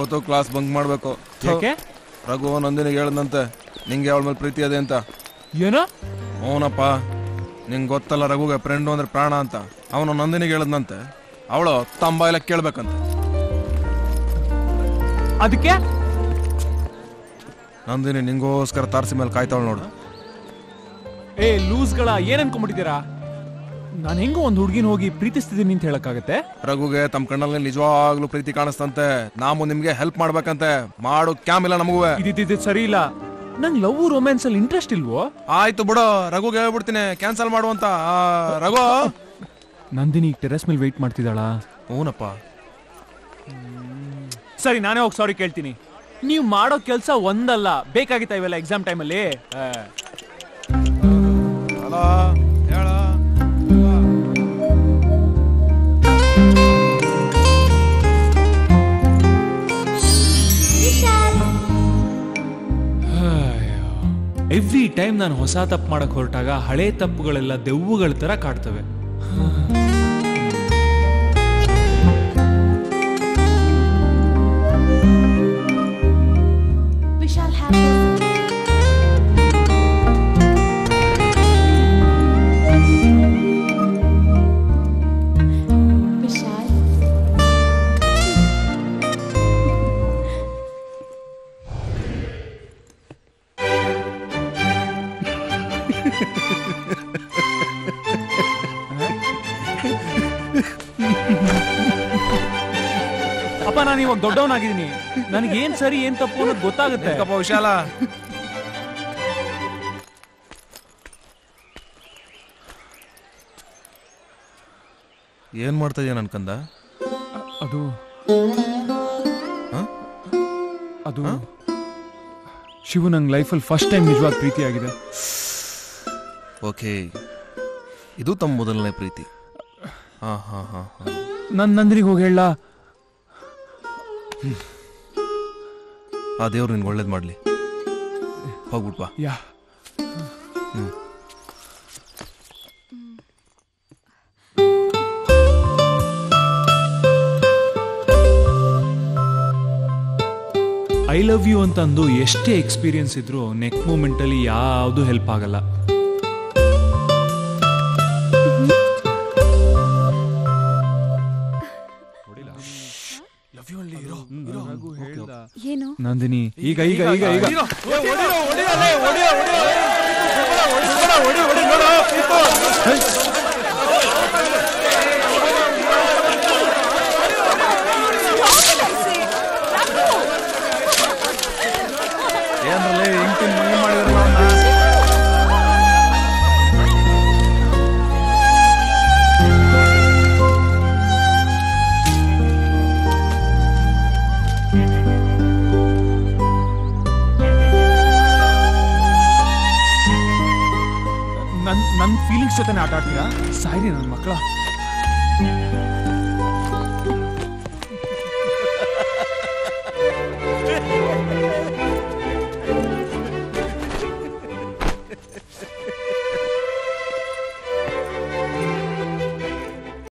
ಇವತ್ತು class bunk ಮಾಡ್ಬೇಕು ಥು. ಯಾಕೆ ರಘು ನಂದಿನಿಗೆ ಹೇಳದಂತೆ ನಿಂಗೆ ಅವಳ ಮೇಲೆ ಪ್ರೀತಿ ಅದೇ ಅಂತ ಏನೋ ಅವನಪ್ಪ ನಿಂಗೆ ಗೊತ್ತಲ್ಲ ರಘುಗೆ ಫ್ರೆಂಡು ಅಂದ್ರೆ ಪ್ರಾಣ ಅಂತ ಅವನು ನಂದಿನಿಗೆ ಹೇಳದಂತೆ ಅವಳು ತಂಬ ಎಲ್ಲ ಕೇಳ್ಬೇಕಂತ ಅದಕ್ಕೆ ನಂದಿನಿ ನಿಂಗೋಸ್ಕರ ತಾರಸಿ ಮೇಲೆ ಕಾಯ್ತಾವಳು ನೋಡು ಏ ಲೂಸ್ಗಳ ಏನ್ ಅನ್ಕೊಂಡ್ಬಿಟ್ಟಿದ್ದೀರಾ ನಾನು ಹೆಂಗೋ ಒಂದು ಹುಡುಗಿನ ಹೋಗಿ ಪ್ರೀತಿಸ್ತಿದ್ದೀನಿ ಅಂತ ಹೇಳಕ್ಕಾಗತ್ತೆ ರಘುಗೆ ತಮ್ಮ ಕಣ್ಣಲ್ಲಿ ನಿಜವಾಗ್ಲೂ ಪ್ರೀತಿ ಕಾಣಿಸ್ತಂತೆ ನಾವು ನಿಮ್ಗೆ ಹೆಲ್ಪ್ ಮಾಡ್ಬೇಕಂತೆ ಮಾಡು ಕ್ಯಾಮ್ ಇಲ್ಲ ನಮಗೂ ಇದಿದ್ದು ಸರಿ ಇಲ್ಲ ನಂಗೆ ಲವ್ ರೊಮ್ಯಾನ್ಸ್ ಅಲ್ಲಿ ಇಂಟ್ರೆಸ್ಟ್ ಇಲ್ವೋ ಆಯ್ತು ಬಿಡು ರಘುಗೆ ಹೇಳ್ಬಿಡ್ತೀನಿ ಕ್ಯಾನ್ಸಲ್ ಮಾಡುವಂತ ಆ, ರಘು ನಂದಿನಿ ಟೆರೆಸ್ ಮೇಲೆ ವೆಯ್ಟ್ ಮಾಡ್ತಿದ್ದಾಳಾ ಹೂನಪ್ಪ ಸರಿ ನಾನೇ ಹೋಗಿ ಸಾರಿ ಕೇಳ್ತೀನಿ ನೀವು ಮಾಡೋ ಕೆಲಸ ಒಂದಲ್ಲ ಬೇಕಾಗಿತ್ತ ಇವೆಲ್ಲ ಎಕ್ಸಾಮ್ ಟೈಮಲ್ಲಿ ಹಲೋ ಹೇಳ ಎವ್ರಿ ಟೈಮ್ ನಾನು ಹೊಸ ತಪ್ಪು ಮಾಡಕ್ ಹೊರಟಾಗ ಹಳೆ ತಪ್ಪುಗಳೆಲ್ಲ ದೆವ್ವಗಳ ತರ ಕಾಡ್ತವೆ We shall have this. Vishal. ಅಪ್ಪ ನಾನು ಇವಾಗ ದೊಡ್ಡವನಾಗಿದ್ದೀನಿ ನನಗೆ ಏನ್ ಸರಿ ಏನ್ ತಪ್ಪು ಅನ್ನೋದು ಗೊತ್ತಾಗುತ್ತೆ ಯಾಕಪ್ಪ ವಿಶಾಲ ಏನ್ ಮಾಡ್ತಾ ಇದೀಯ ನನ್ಕಂದ ಅದು ಹ? ಅದು ಶಿವು ನಂಗೆ ಲೈಫಲ್ಲಿ ಫಸ್ಟ್ ಟೈಮ್ ನಿಜವಾದ ಪ್ರೀತಿ ಆಗಿದೆ ಓಕೆ ಇದು ತಮ್ಮ ಮೊದಲನೇ ಪ್ರೀತಿ ಹಾ ಹಾ ಹಾ ಹಾ ನನ್ ನಂದ್ರಿಗೆ ಹೋಗಿ ಹೇಳ ಆ ದೇವ್ರು ನಿನ್ಗೆ ಒಳ್ಳೇದು ಮಾಡ್ಲಿ ಹೋಗ್ಬಿಟ್ ಬಾ ಯಾ ಐ ಲವ್ ಯು ಅಂತ ಅಂದು ಎಷ್ಟೇ ಎಕ್ಸ್ಪೀರಿಯನ್ಸ್ ಇದ್ರೂ ನೆಕ್ ಮೂಮೆಂಟ್ ಅಲ್ಲಿ ಯಾವುದು ಹೆಲ್ಪ್ ಆಗಲ್ಲ ಏನು ನಂದಿನಿ ಈಗ ಈಗ ಈಗ ಈಗ ಏನ್ರಲ್ಲಿ ಹಿಂಗ್ ತಿಂದ್ ಮಂಗ ಮಾಡಿದ್ರಲ್ಲ ಅವ್ನ ನನ್ ನನ್ ಫೀಲಿಂಗ್ಸ್ ಜೊತೆ ಆಟ ಆಡ್ತೀರಾ ಸಾಯ್ರಿ ನನ್ನ ಮಕ್ಕಳ